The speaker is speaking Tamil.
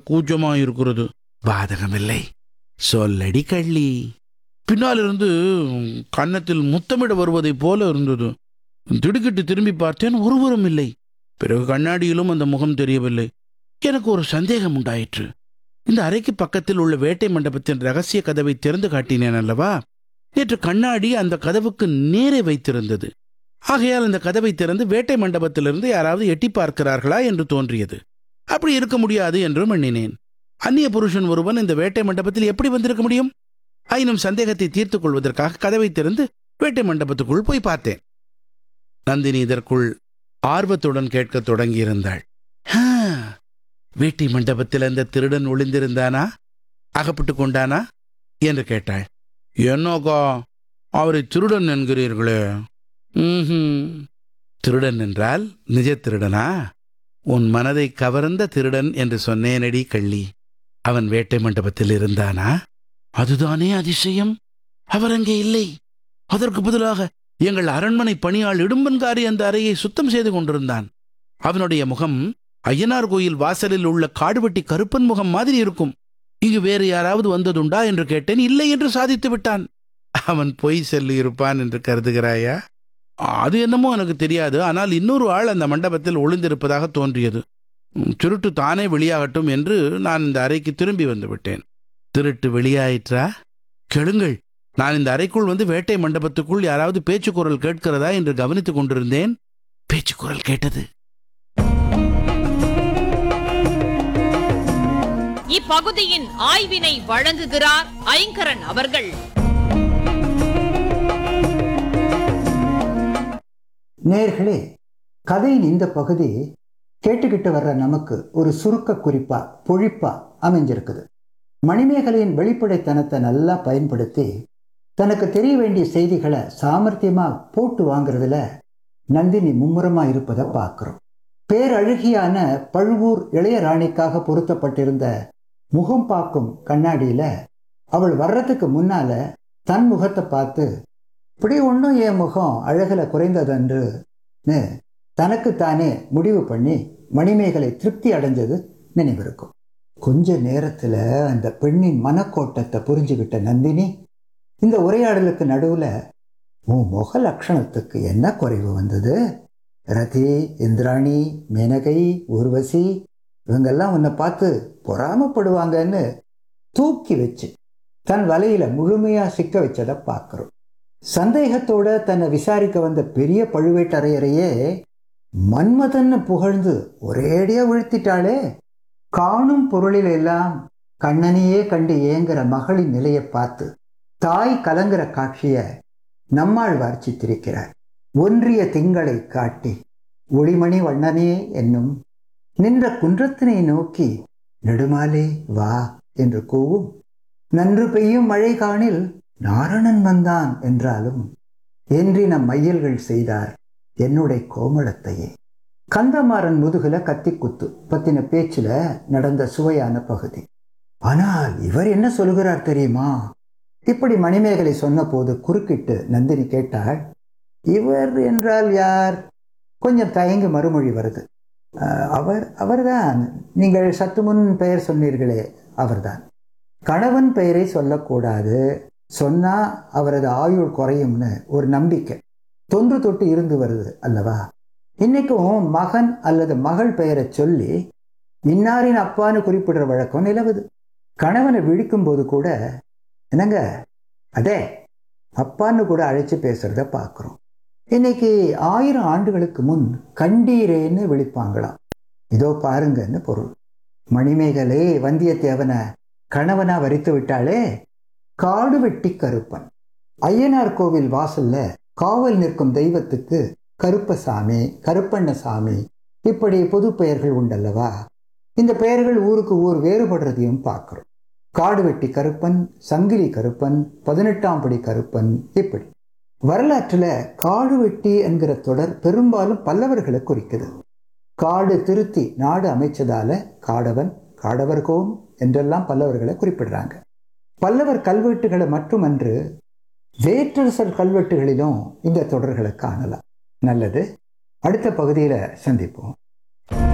கூச்சமா இருக்கிறது பாதகமில்லை சொல்லடி கள்ளி பின்னாலிருந்து கன்னத்தில் முத்தமிட வருவதைப் போல இருந்தது திடுக்கிட்டு திரும்பி பார்த்தேன் ஒருவரும் இல்லை பிறகு கண்ணாடியிலும் அந்த முகம் தெரியவில்லை எனக்கு ஒரு சந்தேகம் உண்டாயிற்று இந்த அறைக்கு பக்கத்தில் உள்ள வேட்டை மண்டபத்தின் ரகசிய கதவை திறந்து காட்டினேன் அல்லவா நேற்று கண்ணாடி அந்த கதவுக்கு நேரே வைத்திருந்தது ஆகையால் அந்த கதவை திறந்து வேட்டை மண்டபத்திலிருந்து யாராவது எட்டி பார்க்கிறார்களா என்று தோன்றியது அப்படி இருக்க முடியாது என்றும் எண்ணினேன் அந்நிய புருஷன் ஒருவன் இந்த வேட்டை மண்டபத்தில் எப்படி வந்திருக்க முடியும் ஆயினும் சந்தேகத்தை தீர்த்துக் கொள்வதற்காக கதவை திறந்து வேட்டை மண்டபத்துக்குள் போய் பார்த்தேன் நந்தினி இதற்குள் ஆர்வத்துடன் கேட்கத் தொடங்கியிருந்தாள் "ஹா, வேட்டை மண்டபத்தில் அந்த திருடன் ஒளிந்திருந்தானா அகப்பட்டு கொண்டானா என்று கேட்டாள் என்னோக்கா அவரை திருடன் என்கிறீர்களே ம்ஹும். திருடன் என்றால் நிஜ திருடனா உன் மனதை கவர்ந்த திருடன் என்று சொன்னேனடி கள்ளி அவன் வேட்டை மண்டபத்தில் இருந்தானா அதுதானே அதிசயம் அவர் அங்கே இல்லை அதற்கு பதிலாக எங்கள் அரண்மனை பணியாள் இடும்பன்காரி அந்த அறையை சுத்தம் செய்து கொண்டிருந்தான் அவனுடைய முகம் ஐயனார் கோயில் வாசலில் உள்ள காடுவெட்டி கருப்பன் முகம் மாதிரி இருக்கும் இங்கு வேறு யாராவது வந்ததுண்டா என்று கேட்டேன் இல்லை என்று சாதித்து விட்டான் அவன் பொய் சொல்லி இருப்பான் என்று கருதுகிறாயா அது என்னமோ எனக்கு தெரியாது ஆனால் இன்னொரு ஆள் அந்த மண்டபத்தில் ஒளிந்திருப்பதாக தோன்றியது ம், திருட்டு தானே வெளியாகட்டும் என்று நான் இந்த அறைக்கு திரும்பி வந்து விட்டேன் திருட்டு வெளியாயிற்றா கெளுங்கள் நான் இந்த அறைக்குள் வந்து வேட்டை மண்டபத்துக்குள் யாராவது பேச்சு குரல் கேட்கிறதா என்று கவனித்துக் கொண்டிருந்தேன் பேச்சு குரல் கேட்டது இப்பகுதியின் ஆய்வினை வழங்குகிறார் ஐங்கரன் அவர்கள் நேர்களே கதையின் இந்த பகுதி கேட்டுக்கிட்டு வர்ற நமக்கு ஒரு சுருக்க குறிப்பா பொழிப்பா அமைஞ்சிருக்குது மணிமேகலையின் வெளிப்படைத்தனத்தை நல்லா பயன்படுத்தி தனக்கு தெரிய வேண்டிய செய்திகளை சாமர்த்தியமா போட்டு வாங்குறதுல நந்தினி மும்முரமா இருப்பதை பார்க்கிறோம் பேரழகியான பழுவூர் இளையராணிக்காக பொருத்தப்பட்டிருந்த முகம் பார்க்கும் கண்ணாடியில அவள் வர்றதுக்கு முன்னால தன் முகத்தை பார்த்து இப்படி ஒன்றும் என் முகம் அழகுல குறைந்ததென்றுன்னு தனக்குத்தானே முடிவு பண்ணி மணிமேகலை திருப்தி அடைஞ்சது நினைவிருக்கும் கொஞ்ச நேரத்துல அந்த பெண்ணின் மனக்கோட்டத்தை புரிஞ்சுக்கிட்ட நந்தினி இந்த உரையாடலுக்கு நடுவுல உன் முக லட்சணத்துக்கு என்ன குறைவு வந்தது ரதி இந்திராணி மேனகை ஊர்வசி இவங்கெல்லாம் உன்னை பார்த்து பொறாமப்படுவாங்கன்னு தூக்கி வச்சு தன் வலையில முழுமையா சிக்க வச்சதை பார்க்கிறோம் சந்தேகத்தோட தன்னை விசாரிக்க வந்த பெரிய பழுவேட்டரையரையே மன்மதன்னு புகழ்ந்து ஒரேடியா வீழ்த்திட்டாளே காணும் பொருளில் எல்லாம் கண்ணனையே கண்டு ஏங்குற மகளின் நிலையை பார்த்து தாய் கலங்குற காட்சிய நம்மாழ்வார் சித்திரிக்கிறார் ஒன்றிய திங்களை காட்டி ஒளிமணி வண்ணனே என்னும் நின்ற குன்றத்தினை நோக்கி நெடுமாலே வா என்று கூவும் நன்று பெய்யும் மழை காணில் நாரணன் வந்தான் என்றாலும் என்றின மையல்கள் செய்தார் என்னுடைய கோமளத்தையே கந்தமாறன் முதுகுல கத்தி குத்து பத்தின பேச்சுல நடந்த சுவையான பகுதி ஆனால் இவர் என்ன சொல்லுகிறார் தெரியுமா இப்படி மணிமேகலை சொன்னபோது குறுக்கிட்டு நந்தினி கேட்டாள் இவர் என்றால் யார் கொஞ்சம் தயங்கி மறுமொழி வருது "அஹ், அவர் அவர்தான் நீங்கள் சற்று முன் பெயர் சொன்னீர்களே அவர்தான் கணவன் பெயரை சொல்லக்கூடாது சொன்னா அவரது ஆயுள் குறையும்னு ஒரு நம்பிக்கை தொன்று தொட்டு இருந்து வருது அல்லவா இன்னைக்கும் மகன் அல்லது மகள் பெயரை சொல்லி இன்னாரின் அப்பான்னு குறிப்பிடுற வழக்கம் நிலவுது கணவனை விழிக்கும் போது கூட என்னங்க அதே அப்பான்னு கூட அழைச்சு பேசுறத பார்க்குறோம் இன்னைக்கு ஆயிரம் ஆண்டுகளுக்கு முன் கண்டீரேன்னு விழிப்பாங்களாம் இதோ பாருங்கன்னு பொருள் மணிமேகலை வந்தியத்தேவனை கணவனா வரித்து விட்டாளே காடு வெட்டி கருப்பன் ஐயனார் கோவில் வாசல்ல காவல் நிற்கும் தெய்வத்துக்கு கருப்பசாமி கருப்பண்ணசாமி இப்படி பொது பெயர்கள் உண்டல்லவா இந்த பெயர்கள் ஊருக்கு ஊர் வேறுபடுறதையும் பார்க்கிறோம் காடு வெட்டி கருப்பன் சங்கிலி கருப்பன் பதினெட்டாம் படி கருப்பன் இப்படி வரலாற்றுல காடு வெட்டி என்கிற தொடர் பெரும்பாலும் பல்லவர்களை குறிக்குது காடு திருத்தி நாடு அமைச்சதால காடவன் காடவர்கோன் என்றெல்லாம் பல்லவர்களை குறிப்பிடுறாங்க பல்லவர் கல்வெட்டுகளை மட்டுமன்று வேற்றரசர் கல்வெட்டுகளிலும் இந்த தொடர்களை காணலாம் நல்லது அடுத்த பகுதியில் சந்திப்போம்